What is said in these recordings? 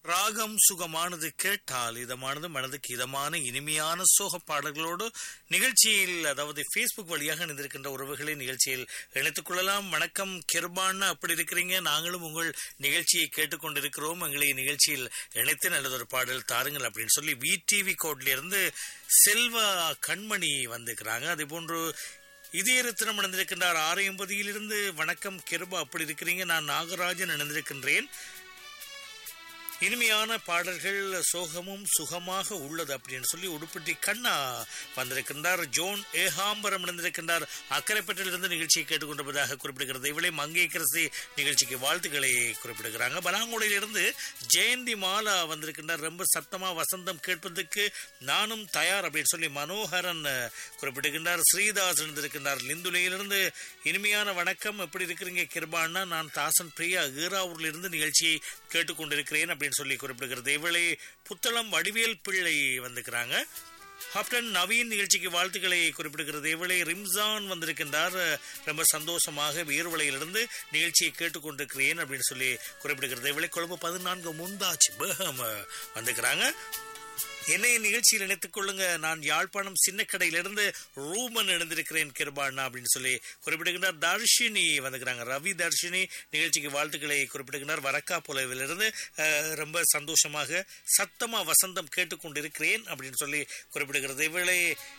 ராகம் சுகமானது கேட்டால் இதமானது மனதுக்கு இதமான இனிமையான சோக பாடல்களோடு நிகழ்ச்சியில் அதாவது ஃபேஸ்புக் வழியாக இணைந்திருக்கின்ற உறவுகளை நிகழ்ச்சியில் இணைத்துக் கொள்ளலாம் வணக்கம் கிருபான்னு அப்படி இருக்கிறீங்க நாங்களும் உங்கள் நிகழ்ச்சியை கேட்டுக்கொண்டிருக்கிறோம் எங்களை நிகழ்ச்சியில் இணைத்து நல்லதொரு பாடல் தாருங்கள் அப்படின்னு சொல்லி வி டிவி கோட்ல இருந்து செல்வா கண்மணி வந்திருக்கிறாங்க அதே போன்று இதய ரத்தினம் நடந்திருக்கின்றார் ஆறு எண்பதியிலிருந்து வணக்கம் கிருபா அப்படி இருக்கிறீங்க நான் நாகராஜன் இணைந்திருக்கின்றேன் இனிமையான பாடல்கள் சோகமும் சுகமாக உள்ளது அப்படின்னு சொல்லி உடுப்பட்டி கண்ணா வந்திருக்கின்றார் ஜோன் ஏகாம்பரம் இணைந்திருக்கின்றார் அக்கரைப்பட்டிலிருந்து நிகழ்ச்சியை கேட்டுக்கொண்டிருப்பதாக குறிப்பிடுகிறது இவளை மங்கேக்கரசி நிகழ்ச்சிக்கு வாழ்த்துக்களை குறிப்பிடுகிறாங்க பலாங்குடியிலிருந்து ஜெயந்தி மாலா வந்திருக்கின்றார் ரொம்ப சத்தமா வசந்தம் கேட்பதற்கு நானும் தயார் அப்படின்னு சொல்லி மனோகரன் குறிப்பிடுகின்றார் ஸ்ரீதாஸ் இணைந்திருக்கின்றார் லிந்துலையிலிருந்து இனிமையான வணக்கம் எப்படி இருக்கிறீங்க கிருபான்னா நான் தாசன் பிரியா ஈராவூர்ல இருந்து நிகழ்ச்சியை கேட்டுக்கொண்டிருக்கிறேன் அப்படின்னு சொல்லி குறிப்பிடுகிறது இவளை புத்தளம் வடிவேல் பிள்ளை வந்துக்கிறாங்க ஹப்டன் நவீன் நிகழ்ச்சிக்கு வாழ்த்துக்களை குறிப்பிடுகிறது இவளை ரிம்சான் வந்திருக்கின்றார் ரொம்ப சந்தோஷமாக வீர்வலையிலிருந்து நிகழ்ச்சியை கேட்டுக்கொண்டிருக்கிறேன் அப்படின்னு சொல்லி குறிப்பிடுகிறது இவளை கொழும்பு பதினான்கு முந்தாச்சு பேகம் வந்துக்கிறாங்க என்னை நிகழ்ச்சியில் இணைத்துக் கொள்ளுங்க நான் யாழ்ப்பாணம் சின்ன கடையிலிருந்து ரூமன் எழுந்திருக்கிறேன் கிருபாண்ணா அப்படின்னு சொல்லி குறிப்பிடுகின்றார் தர்ஷினி வந்துக்கிறாங்க ரவி தர்ஷினி நிகழ்ச்சிக்கு வாழ்த்துக்களை குறிப்பிடுகின்றார் வரக்கா புலவிலிருந்து ரொம்ப சந்தோஷமாக சத்தமா வசந்தம் கேட்டுக்கொண்டிருக்கிறேன் அப்படின்னு சொல்லி குறிப்பிடுகிறது இவளை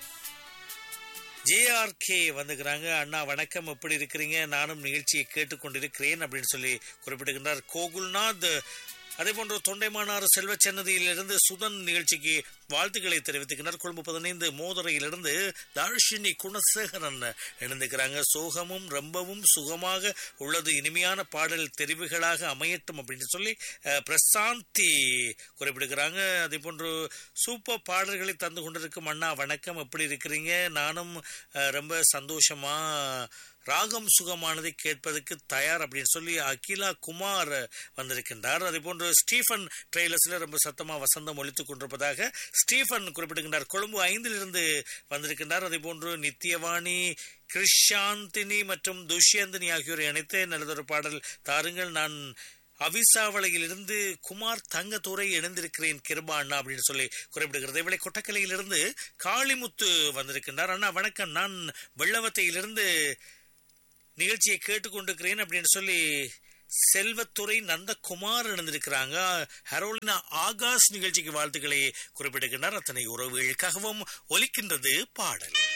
ஜேஆர்கே வந்துக்கிறாங்க அண்ணா வணக்கம் எப்படி இருக்கிறீங்க நானும் நிகழ்ச்சியை கேட்டுக்கொண்டிருக்கிறேன் அப்படின்னு சொல்லி குறிப்பிடுகின்றார் கோகுல்நாத் அதே போன்று தொண்டைமானார் செல்வச்சன்னதியிலிருந்து சுதன் நிகழ்ச்சிக்கு வாழ்த்துக்களை தெரிவித்துக்கிறார் கொழும்பு பதினைந்து மோதுரையிலிருந்து தார்ஷினி குணசேகரன் இணைந்துக்கிறாங்க சோகமும் ரொம்பவும் சுகமாக உள்ளது இனிமையான பாடல் தெரிவுகளாக அமையட்டும் அப்படின்னு சொல்லி பிரசாந்தி குறிப்பிடுகிறாங்க அதே போன்று சூப்பர் பாடல்களை தந்து கொண்டிருக்கும் அண்ணா வணக்கம் எப்படி இருக்கிறீங்க நானும் ரொம்ப சந்தோஷமா ராகம் சுகமானதை கேட்பதற்கு தயார் அப்படின்னு சொல்லி அகிலா குமார் வந்திருக்கின்றார் அதே போன்று ஸ்டீஃபன் ட்ரெய்லர்ஸ்ல ரொம்ப சத்தமா வசந்தம் ஒழித்துக் கொண்டிருப்பதாக ஸ்டீஃபன் குறிப்பிடுகின்றார் கொழும்பு ஐந்திலிருந்து வந்திருக்கின்றார் அதே போன்று நித்தியவாணி கிருஷாந்தினி மற்றும் துஷ்யந்தினி ஆகியோரை இணைத்து நல்லதொரு பாடல் தாருங்கள் நான் அவிசாவளையிலிருந்து குமார் தங்கத்துறை இணைந்திருக்கிறேன் கிருபா அண்ணா அப்படின்னு சொல்லி குறிப்பிடுகிறது இவளை கொட்டக்கலையிலிருந்து காளிமுத்து வந்திருக்கின்றார் அண்ணா வணக்கம் நான் வெள்ளவத்தையிலிருந்து நிகழ்ச்சியை கேட்டுக்கொண்டிருக்கிறேன் அப்படின்னு சொல்லி செல்வத்துறை நந்தகுமார் இணைந்திருக்கிறாங்க ஹரோலினா ஆகாஷ் நிகழ்ச்சிக்கு வாழ்த்துக்களை குறிப்பிடுகின்றார் அத்தனை உறவுகளுக்காகவும் ஒலிக்கின்றது பாடல்